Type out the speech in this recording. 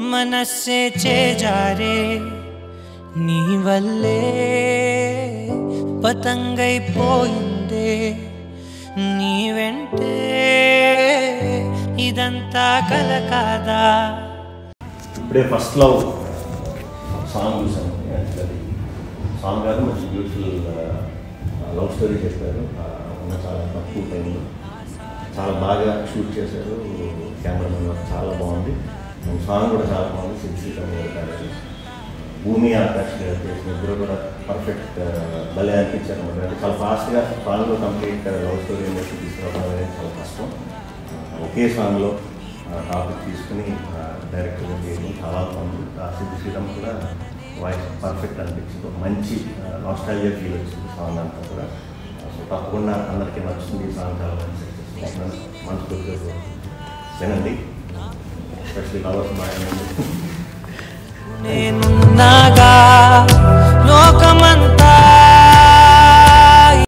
మనస్సే చేజారే నీ వల్లే పతంగైపోయిందే నీ వెంటే ఇదంతా కల కాదా ఇప్పుడే ఫస్ట్ లవ్ సాంగ్ చూసాను యాక్చువల్లీ సాంగ్ గారు మంచి బ్యూటిఫుల్ లవ్ స్టోరీ చెప్పారు ఆ, ఉన్న చాలా తక్కువ టైంలో చాలా బాగా షూట్ చేశారు కెమెరామెన్ వర్క్ చాలా బాగుంది అండ్ సాంగ్ కూడా చాలా బాగుంది సిన్సియర్ గారు భూమి ఆకాష్ గారు చేసిన ఇద్దరు కూడా పర్ఫెక్ట్ భలే అనిపించారు అనమాట అంటే చాలా ఫాస్ట్గా సాంగ్లో కంప్లీట్ లవ్ స్టోరీ అనేది తీసుకురావడం అనేది చాలా కష్టం ఒకే సాంగ్లో టాపిక్ తీసుకుని డైరెక్ట్గా చేయడం చాలా బాగుంది ఆ సిద్ధి శ్రీరామ్ కూడా వాయిస్ పర్ఫెక్ట్ అనిపించింది ఒక మంచి నాస్టాలియా ఫీల్ వచ్చింది సాంగ్ అంతా కూడా సో తప్పకుండా అందరికీ నచ్చుతుంది ఈ సాంగ్ చాలా మంచి సక్సెస్ మనస్ఫూర్తిగా వినండి ఎస్పెషల్లీ లవర్స్ బాగా